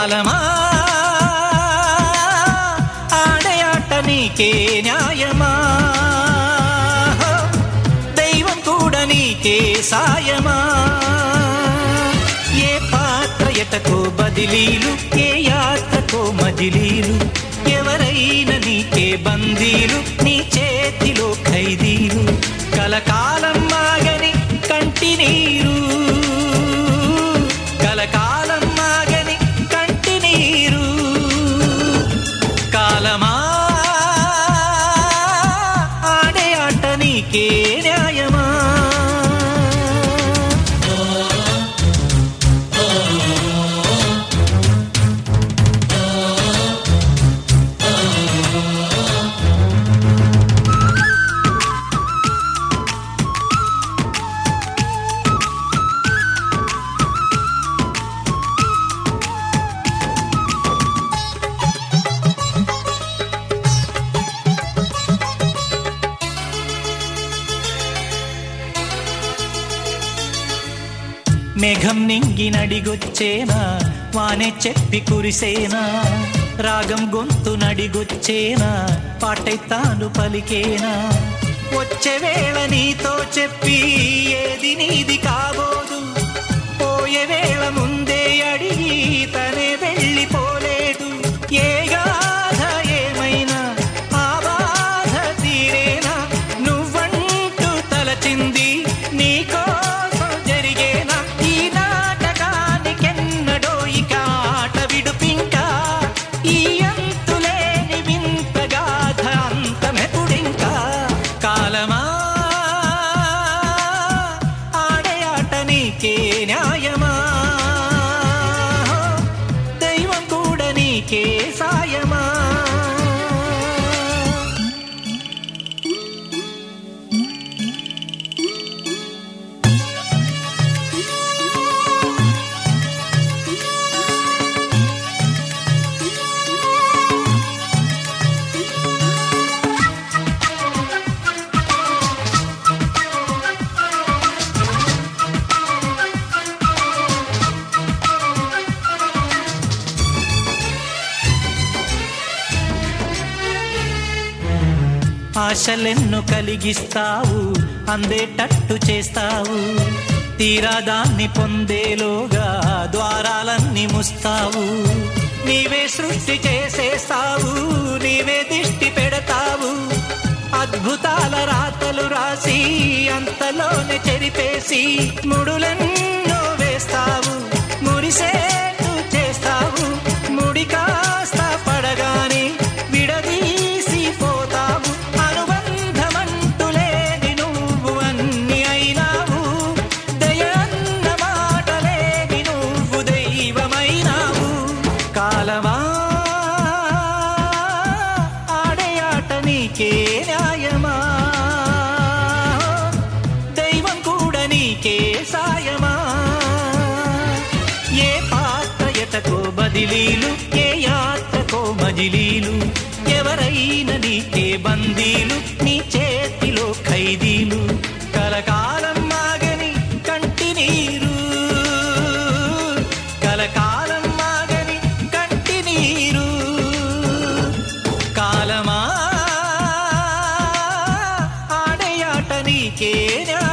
కాలమా ఆడే ఆట నీకే న్యాయమా దైవం కూడా నీకే సాయమా ఏ పాత్ర ఎటకో బదిలీలు ఏ యాత్రకో మజిలీలు ఎవరైనా నీకే బందీలు నీ చేతిలో ఖైదీలు కలకాలం మాగని కంటి నీరు కలకాలం మాగని కంటి నీరు కాలమా ఆడే ఆట నీకే న్యాయమా మేఘం నింగి నడిగొచ్చేనా వానే చెప్పి కురిసేనా రాగం గొంతు నడిగొచ్చేనా పాటై తాను పలికేనా వచ్చే వేళ నీతో చెప్పి ఏది నీది కాబోదు పోయే వేళ ముందే అడిగి తనే వెళ్ళిపోలేడు ఏ గాథ ఏమైనా ఆ బాధ తీరేనా నువ్వంటూ తలచింది నీకోసం జరిగేనా ఈ నాటకానికెన్నడో ఇక ఆట విడుపింకా ఈ అంతులేని వింత గాథ అంతమెప్పుడింకా కాలమా ఆడే ఆట నీకే న్యాయమా దైవం కూడా నీకే సాయమా ఆశలెన్ను కలిగిస్తావు అందేటట్టు చేస్తావు తీరా దాన్ని పొందేలోగా ద్వారాలన్నీ ముస్తావు నీవే సృష్టి చేసేస్తావు నీవే దిష్టి పెడతావు అద్భుతాల రాతలు రాసి అంతలోనే చెరిపేసి ముడులెన్నో వేస్తావు మురిసేట్టు చేస్తావు ముడి కాస్త పడగాని విడదీసి పోతావు అనుబంధమంటూ లేని నువ్వు అన్ని అయినావు దయన్న మాట లేని నువ్వు దైవమైనావు కాలమా ఆడే ఆట నీకే న్యాయమా దైవం కూడా నీకే సాయమా ఏ పాత్ర ఎటకో బదిలీలు ఏ యాత్రకో మజిలీలు ఎవరైనా నీకే బందీలు నీ చేతిలో ఖైదీలు కలకాలం మాగని కంటి నీరు కలకాలం మాగని కంటి నీరు కాలమా ఆడే ఆట నీకే న్యాయమా